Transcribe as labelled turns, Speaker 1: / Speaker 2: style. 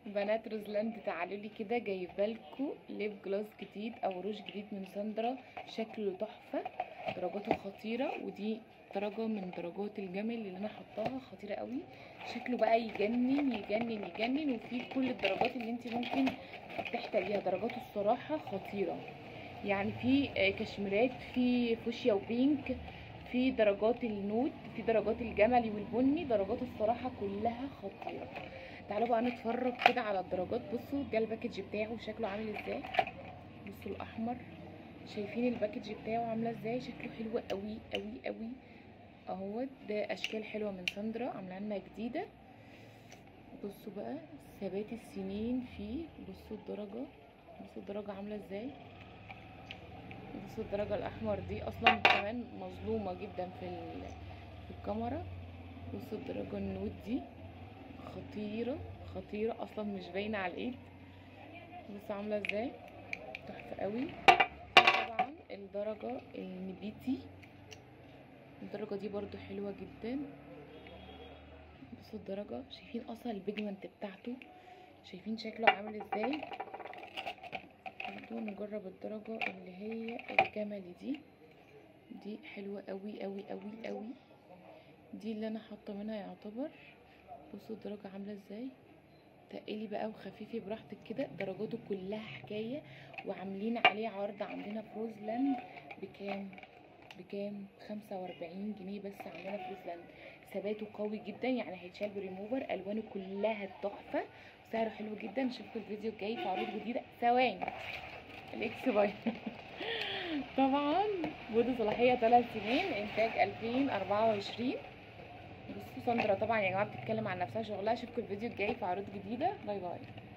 Speaker 1: بنات روزلاند تعالوا لي كده جايبه لكم ليب جلاس جديد او روج جديد من ساندرا شكله تحفه درجاته خطيره ودي درجه من درجات الجمل اللي انا حطاها خطيره قوي شكله بقى يجنن يجنن يجنن وفيه كل الدرجات اللي انت ممكن تحتاجيها درجاته الصراحه خطيره يعني في آه، كشميرات في فوشيا وبينك في درجات النود في درجات الجملي والبني درجات الصراحه كلها خطيره تعالوا بقى نتفرج كده على الدرجات بصوا ده الباكج بتاعه شكله عامل ازاي بصوا الاحمر شايفين الباكج بتاعه عامله ازاي شكله حلو قوي قوي قوي اهوت ده اشكال حلوه من ساندرا عامله لنا جديده بصوا بقى ثبات السنين فيه بصوا الدرجه بصوا الدرجه عامله ازاي بصوا الدرجه الاحمر دي اصلا كمان مظلومه جدا في ال- في الكاميرا بصوا الدرجه النود دي خطيرة خطيرة اصلا مش باينة على الايد بص عاملة ازاي تحفة قوي طبعا الدرجة النبيتي الدرجة دي برضو حلوة جدا بصوا الدرجة شايفين اصلا البيجمنت بتاعته شايفين شكله عامل ازاي برضو نجرب الدرجة اللي هي الجملي دي دي حلوة قوي قوي قوي قوي دي اللي انا حاطة منها يعتبر بصوا الدرجة عاملة ازاي تقلي بقى وخفيفي براحتك كده درجاته كلها حكاية وعاملين عليه عرض عندنا في روزلاند بكام بكام خمسة واربعين جنيه بس عندنا في روزلاند ثباته قوي جدا يعني هيتشال بريموفر الوانه كلها تحفة سعره حلو جدا نشوفكم الفيديو الجاي في عروض جديدة ثواني الاكس باي طبعا مدة صلاحية 3 سنين انتاج 2024 بصوا ساندرا طبعا يا جماعه بتتكلم عن نفسها شغلها اشوفكم الفيديو الجاي في عروض جديده باي باي